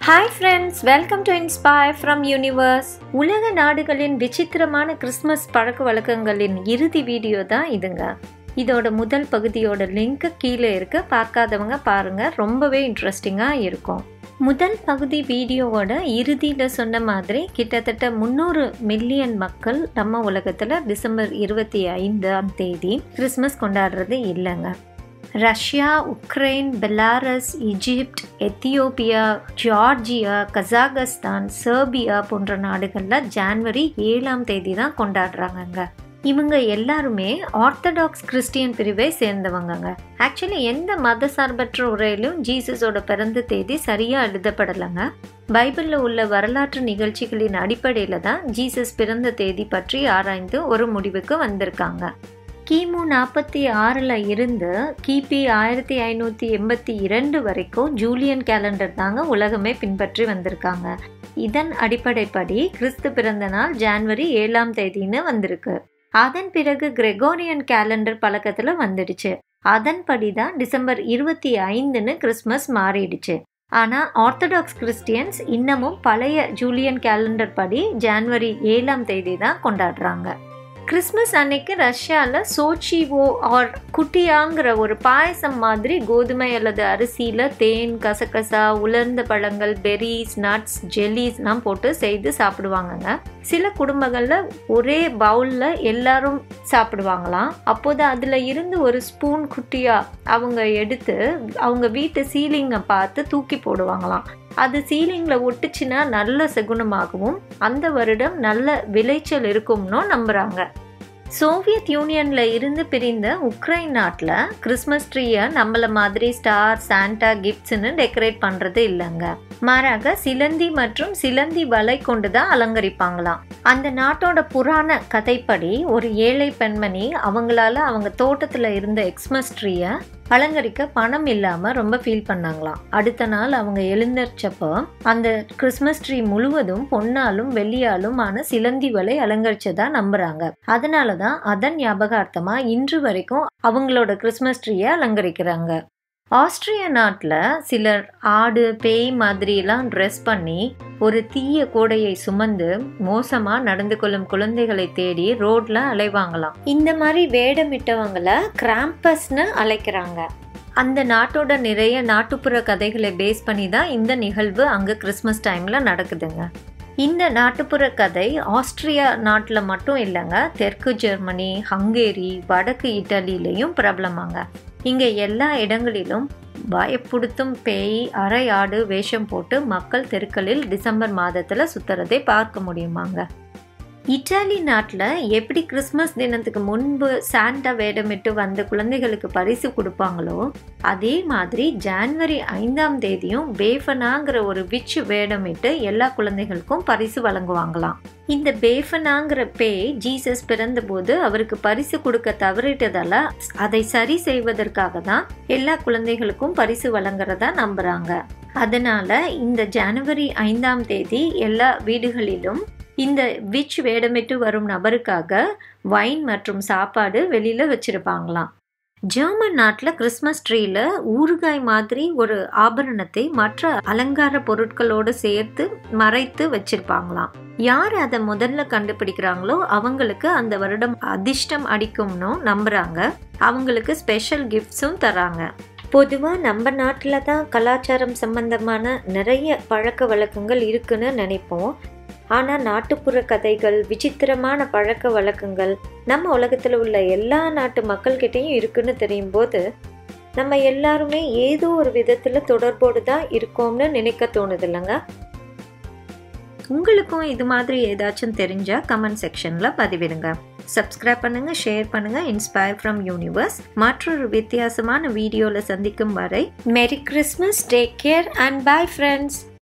hi friends welcome to inspire from universe உலக நாடுகளின் விசித்திரமான கிறிஸ்மஸ் பழக்க வழக்கங்களின் இறுதி வீடியோ தான் இதுங்க இதோட முதல் பகுதியோட லிங்க் கீழே இருக்கு பார்க்காதவங்க பாருங்க ரொம்பவே இன்ட்ரெஸ்டிங்காக இருக்கும் முதல் பகுதி வீடியோவோட இறுதியில் சொன்ன மாதிரி கிட்டத்தட்ட முந்நூறு மில்லியன் மக்கள் நம்ம உலகத்தில் டிசம்பர் இருபத்தி ஐந்தாம் தேதி கிறிஸ்மஸ் கொண்டாடுறது இல்லைங்க Russia Ukraine Belarus Egypt Ethiopia Georgia Kazakhstan Serbia போன்ற நாடுகளில் ஜான்வரி ஏழாம் தேதி தான் கொண்டாடுறாங்கங்க இவங்க எல்லாருமே ஆர்த்தடாக்ஸ் கிறிஸ்டியன் பிரிவை சேர்ந்தவங்கங்க ஆக்சுவலி எந்த மத சார்பற்ற உரையிலும் ஜீசஸோட பிறந்த தேதி சரியாக எழுதப்படலைங்க பைபிளில் உள்ள வரலாற்று நிகழ்ச்சிகளின் அடிப்படையில் தான் ஜீசஸ் பிறந்த தேதி பற்றி ஆராய்ந்து ஒரு முடிவுக்கு வந்திருக்காங்க கிமு நாற்பத்தி ஆறில் இருந்து கிபி ஆயிரத்தி ஐநூற்றி எண்பத்தி இரண்டு வரைக்கும் ஜூலியன் கேலண்டர் தாங்க உலகமே பின்பற்றி வந்திருக்காங்க இதன் அடிப்படைப்படி கிறிஸ்து பிறந்த நாள் ஜான்வரி ஏழாம் தேதின்னு வந்திருக்கு அதன் பிறகு கிரெகோரியன் கேலண்டர் பழக்கத்தில் வந்துடுச்சு அதன்படி தான் டிசம்பர் இருபத்தி ஐந்துன்னு கிறிஸ்மஸ் மாறிடுச்சு ஆனால் ஆர்த்தடாக்ஸ் கிறிஸ்டியன்ஸ் இன்னமும் பழைய ஜூலியன் கேலண்டர் படி ஜான்வரி ஏழாம் தேதி தான் கொண்டாடுறாங்க கிறிஸ்மஸ் அன்னைக்கு ரஷ்யாவில் சோச்சிவோ ஆர் குட்டியாங்கிற ஒரு பாயசம் மாதிரி கோதுமை அல்லது அரிசியில் தேன் கசகசா உலர்ந்த பழங்கள் பெரிஸ் நட்ஸ் ஜெல்லிஸ்லாம் போட்டு செய்து சாப்பிடுவாங்கங்க சில குடும்பங்களில் ஒரே பவுலில் எல்லாரும் சாப்பிடுவாங்களாம் அப்போது அதில் இருந்து ஒரு ஸ்பூன் குட்டியாக அவங்க எடுத்து அவங்க வீட்டு சீலிங்கை பார்த்து தூக்கி போடுவாங்களாம் அது சீலிங்கில் ஒட்டுச்சுன்னா நல்ல சகுனமாகவும் அந்த வருடம் நல்ல விளைச்சல் இருக்கும்னு நம்புகிறாங்க சோவியத் யூனியன்ல இருந்து பிரிந்த உக்ரைன் நாட்டில் கிறிஸ்மஸ் ட்ரீயை நம்மள மாதிரி ஸ்டார் சாண்டா கிஃப்ட்ஸ்னு டெக்கரேட் பண்ணுறது இல்லைங்க மாறாக சிலந்தி மற்றும் சிலந்தி வலை கொண்டு தான் அலங்கரிப்பாங்களாம் அந்த நாட்டோட புராண கதைப்படி ஒரு ஏழை பெண்மணி அவங்களால அவங்க தோட்டத்தில் இருந்த எக்ஸ்மஸ் ட்ரீயை அலங்கரிக்க பணம் இல்லாமல் ரொம்ப ஃபீல் பண்ணாங்களாம் அடுத்த நாள் அவங்க எழுந்திரிச்சப்போ அந்த கிறிஸ்மஸ் ட்ரீ முழுவதும் பொன்னாலும் வெள்ளியாலும் ஆன சிலந்தி வலை அலங்கரிச்சதா நம்புறாங்க அதனால தான் அதன் ஞாபகார்த்தமா இன்று வரைக்கும் அவங்களோட கிறிஸ்மஸ் ட்ரீயை அலங்கரிக்கிறாங்க ஆஸ்திரிய நாட்டில் சிலர் ஆடு பேய் மாதிரிலாம் ட்ரெஸ் பண்ணி ஒரு தீய கோடையை சுமந்து மோசமாக நடந்து கொள்ளும் குழந்தைகளை தேடி ரோட்ல அலைவாங்களாம் இந்த மாதிரி வேடமிட்டவங்களை கிராம்பஸ்னு அழைக்கிறாங்க அந்த நாட்டோட நிறைய நாட்டுப்புற கதைகளை பேஸ் பண்ணி தான் இந்த நிகழ்வு அங்கே கிறிஸ்மஸ் டைமில் நடக்குதுங்க இந்த நாட்டுப்புற கதை ஆஸ்திரியா நாட்டில் மட்டும் இல்லைங்க தெற்கு ஜெர்மனி ஹங்கேரி வடக்கு இட்டாலியிலையும் பிரபலமாங்க இங்கே எல்லா இடங்களிலும் பயப்படுத்தும் பேய் அரையாடு வேஷம் போட்டு மக்கள் தெருக்களில் டிசம்பர் மாதத்தில் சுத்துறதை பார்க்க முடியுமாங்க இட்டாலி நாட்டில் எப்படி கிறிஸ்மஸ் தினத்துக்கு முன்பு சாண்டா வேடமிட்டு வந்த குழந்தைகளுக்கு பரிசு கொடுப்பாங்களோ அதே மாதிரி ஜான்வரி ஐந்தாம் தேதியும் பேஃபனாங்கிற ஒரு விச் வேடமிட்டு எல்லா குழந்தைகளுக்கும் பரிசு வழங்குவாங்களாம் இந்த பேஃபனாங்கிற பேய் ஜீசஸ் பிறந்தபோது அவருக்கு பரிசு கொடுக்க தவறிட்டதால அதை சரி செய்வதற்காக தான் எல்லா குழந்தைகளுக்கும் பரிசு வழங்குறதா நம்புறாங்க அதனால இந்த ஜனவரி ஐந்தாம் தேதி எல்லா வீடுகளிலும் இந்த விச் வேடமிட்டு வரும் நபருக்காக வைன் மற்றும் சாப்பாடு வெளியில் வச்சுருப்பாங்களாம் ஜெர்மன் நாட்டில் கிறிஸ்மஸ் ட்ரீல ஊறுகாய் மாதிரி ஒரு ஆபரணத்தை மற்ற அலங்கார பொருட்களோடு சேர்த்து மறைத்து வச்சிருப்பாங்களாம் யார் அதை முதல்ல கண்டுபிடிக்கிறாங்களோ அவங்களுக்கு அந்த வருடம் அதிர்ஷ்டம் அடிக்கும்னு நம்புறாங்க அவங்களுக்கு ஸ்பெஷல் கிஃப்ட்ஸும் தராங்க பொதுவாக நம்ம நாட்டில் தான் கலாச்சாரம் சம்பந்தமான நிறைய பழக்க வழக்கங்கள் இருக்குன்னு நினைப்போம் ஆனால் நாட்டுப்புற கதைகள் விசித்திரமான பழக்க வழக்கங்கள் நம்ம உலகத்தில் உள்ள எல்லா நாட்டு மக்கள்கிட்டையும் இருக்குன்னு தெரியும் போது நம்ம எல்லாருமே ஏதோ ஒரு விதத்தில் தொடர்போடு தான் இருக்கோம்னு நினைக்க தோணுது இல்லைங்க உங்களுக்கும் இது மாதிரி ஏதாச்சும் தெரிஞ்சால் கமெண்ட் செக்ஷனில் பதிவிடுங்க சப்ஸ்கிரைப் பண்ணுங்க ஷேர் பண்ணுங்க இன்ஸ்பயர் ஃப்ரம் யூனிவர்ஸ் மற்றொரு வித்தியாசமான வீடியோவில் சந்திக்கும் வரை merry Christmas take care and bye friends